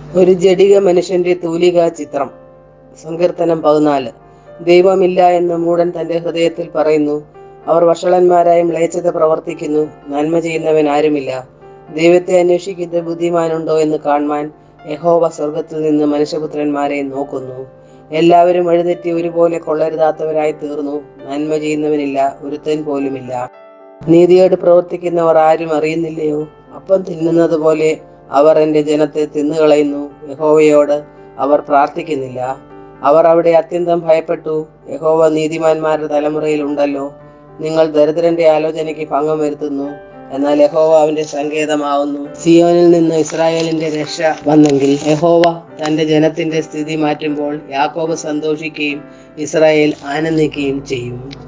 ഒരു ജഡിക മനുഷ്യന്റെ തൂലിക ചിത്രം സങ്കീർത്തനം പതിനാല് ദൈവമില്ല എന്ന് മൂടൻ തന്റെ ഹൃദയത്തിൽ പറയുന്നു അവർ വഷളന്മാരായി മ്ലേച്ഛത പ്രവർത്തിക്കുന്നു നന്മ ചെയ്യുന്നവൻ ആരുമില്ല ദൈവത്തെ അന്വേഷിക്കുന്ന ബുദ്ധിമാനുണ്ടോ എന്ന് കാണുവാൻ യഹോവ സ്വർഗത്തിൽ നിന്ന് മനുഷ്യപുത്രന്മാരെ നോക്കുന്നു എല്ലാവരും എഴുന്നേറ്റ് ഒരുപോലെ കൊള്ളരുതാത്തവരായി തീർന്നു നന്മ ചെയ്യുന്നവനില്ല ഒരുത്തൻ പോലുമില്ല നീതിയോട് പ്രവർത്തിക്കുന്നവർ ആരും അറിയുന്നില്ലയോ അപ്പം തിന്നുന്നത് പോലെ അവർ എൻ്റെ ജനത്തെ തിന്നുകളയുന്നു യഹോവയോട് അവർ പ്രാർത്ഥിക്കുന്നില്ല അവർ അവിടെ അത്യന്തം ഭയപ്പെട്ടു യഹോവ നീതിമാന്മാരുടെ തലമുറയിൽ ഉണ്ടല്ലോ നിങ്ങൾ ദരിദ്രന്റെ ആലോചനയ്ക്ക് ഭംഗം വരുത്തുന്നു എന്നാൽ യഹോവ അവന്റെ സങ്കേതമാവുന്നു സിയോനിൽ നിന്ന് ഇസ്രായേലിന്റെ രക്ഷ വന്നെങ്കിൽ യഹോവ തന്റെ ജനത്തിന്റെ സ്ഥിതി മാറ്റുമ്പോൾ യാക്കോബ് സന്തോഷിക്കുകയും ഇസ്രായേൽ ആനന്ദിക്കുകയും ചെയ്യും